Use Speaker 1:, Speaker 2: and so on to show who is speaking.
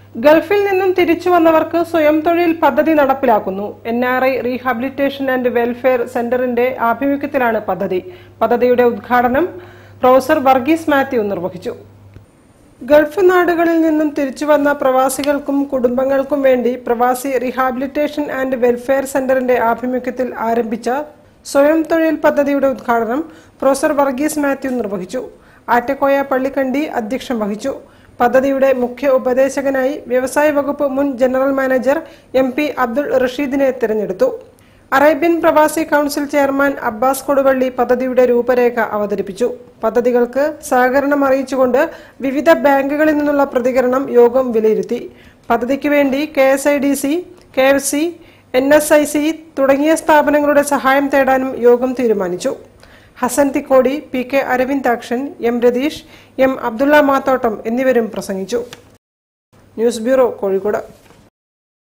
Speaker 1: ഗൾഫിൽ നിന്നും തിരിച്ചു വന്നവർക്ക് സ്വയം തൊഴിൽ പദ്ധതി നടപ്പിലാക്കുന്നു N R I rehabilitation and welfare സെന്ററിന്റെ ആഭിമുഖ്യത്തിലാണ് പദ്ധതി പദ്ധതിയുടെ ഉദ്ഘാടനം പ്രൊഫസർ വർഗീസ് മാത്യു നിർവഹിച്ചു ഗൾഫ് നാടുകളിൽ നിന്നും തിരിച്ചു വന്ന പ്രവാസികൾക്കും കുടുംബങ്ങൾക്കും വേണ്ടി പ്രവാസി റീഹാബിലിറ്റേഷൻ ആൻഡ് വെൽഫെയർ സെന്ററിന്റെ ആഭിമുഖ്യത്തിൽ ആരംഭിച്ച സ്വയം തൊഴിൽ പദ്ധതിയുടെ ഉദ്ഘാടനം പ്രൊഫസർ വർഗീസ് മാത്യു നിർവഹിച്ചു ആറ്റക്കോയ പള്ളിക്കണ്ടി അധ്യക്ഷം വഹിച്ചു പദ്ധതിയുടെ മുഖ്യ ഉപദേശകനായി വ്യവസായ വകുപ്പ് മുൻ general manager M P Abdul റഷീദിനെ തിരഞ്ഞെടുത്തു അറേബ്യൻ പ്രവാസി കൗൺസിൽ ചെയർമാൻ അബ്ബാസ് കൊടുവള്ളി പദ്ധതിയുടെ രൂപരേഖ അവതരിപ്പിച്ചു പദ്ധതികൾക്ക് സഹകരണം അറിയിച്ചുകൊണ്ട് വിവിധ ബാങ്കുകളിൽ നിന്നുള്ള പ്രതികരണം യോഗം വിലയിരുത്തി പദ്ധതിക്ക് വേണ്ടി K S I D C K F C N S I C തുടങ്ങിയ സ്ഥാപനങ്ങളുടെ സഹായം തേടാനും യോഗം തീരുമാനിച്ചു Hasan Thikkodi P K Aravindakshan M Ratheesh M Abdulla Mathottam എന്നിവരും പ്രസംഗിച്ചു ന്യൂസ് ബ്യൂറോ കോഴിക്കോട്